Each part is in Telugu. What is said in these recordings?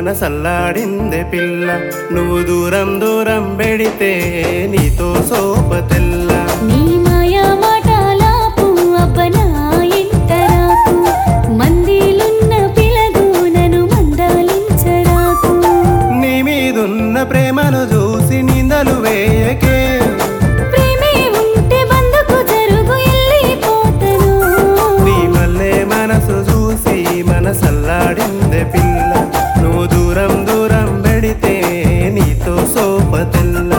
మనసల్లాడిందే పిల్ల నువ్వు దూరం దూరం పెడితే నీతో సోపతెల్ల నీ మాయా మాటలాపు అబ్బనా ఎంటరాకు మందిలున్న పిలగు నన్ను మందలించరాకు నీ మీదున్న ప్రేమను చూసి నిందలు వేయకే ప్రేమే ఉంటే బందుకు జరుగు వెళ్ళిపోతను నీ మల్లె మనసు చూసి మనసల్లాడిందే పిల్ల నువ్వు దూరం దూరం పెడితే నీతో సోపతెల్ల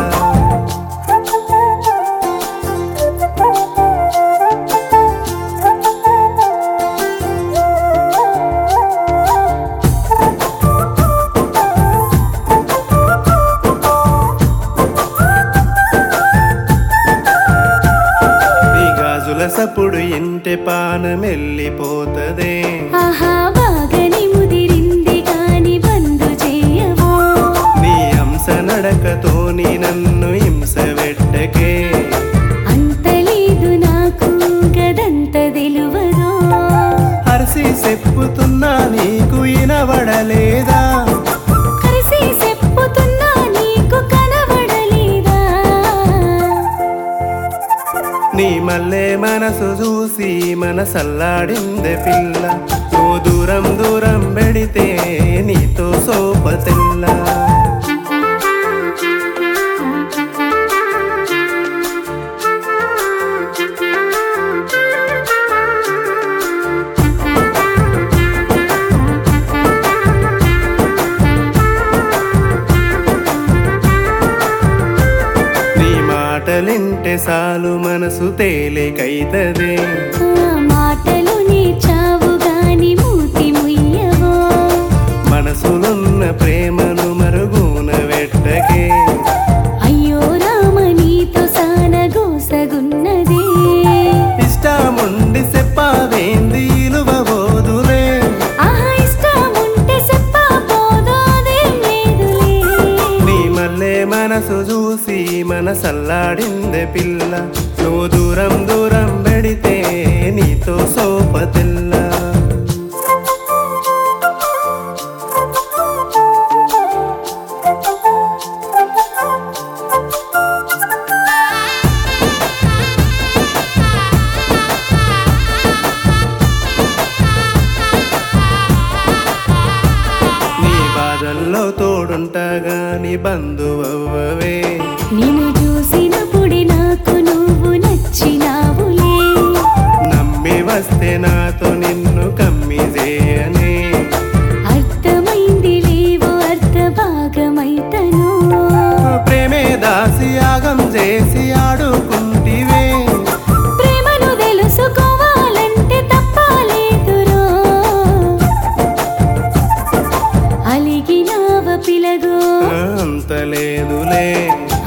నీ గాజుల సప్పుడు ఇంటి పానం వెళ్ళిపోతదే ఆహా బాగని ముదిరింది కాని బంధు చేయవో నీ అంశ నడకతోని నన్ను హింస పెట్టకే అంత లేదు నాకు గదంత తెలువదో హరిసి చెప్పుతున్నా నీకు ఇనబడలేదా కలిసి చెప్పుతున్నా నీకు కనబడలేదా నీ మల్లె మనసు చూసి మనసల్లాడిందే పిల్ల నువ్వు దూరం దూరం పెడితే నీతో సోపతెల్లా నీ మాటలింటే సాలు మనసు తేలికైతదే ఆ మాటలు నీ చావు గాని మూతి ముయ్యవో మనసులున్న ప్రేమను మరుగున పెట్టకే అయ్యో రామ నీతో సాన గోసగున్నదే ఇష్టముండి చెప్పావేంది ఇలువబోదులే ఆహా ఇష్టముంటే చెప్పా పోదో అదేం లేదులే నీ మల్లె మనసు చూసి మనసల్లాడిందే పిల్ల నువ్వు దూరం దూరం పెడితే నీతో సోపతిల్లా నీ బాధల్లో తోడుంటా గాని బంధువవ్వవే నిన్ను చూసినప్పుడే నాకు నువ్వు నచ్చినావులే నమ్మి వస్తే నాతో నిన్ను కమ్మి చేయనే అర్థమైంది లేవో అర్థ భాగమైతను ప్రేమే దాసి యాగం చేసి ఆడుకుంటివే ప్రేమను తెలుసుకోవాలంటే తప్పలేదురో అలిగినావ పిలగో అంత లేదులే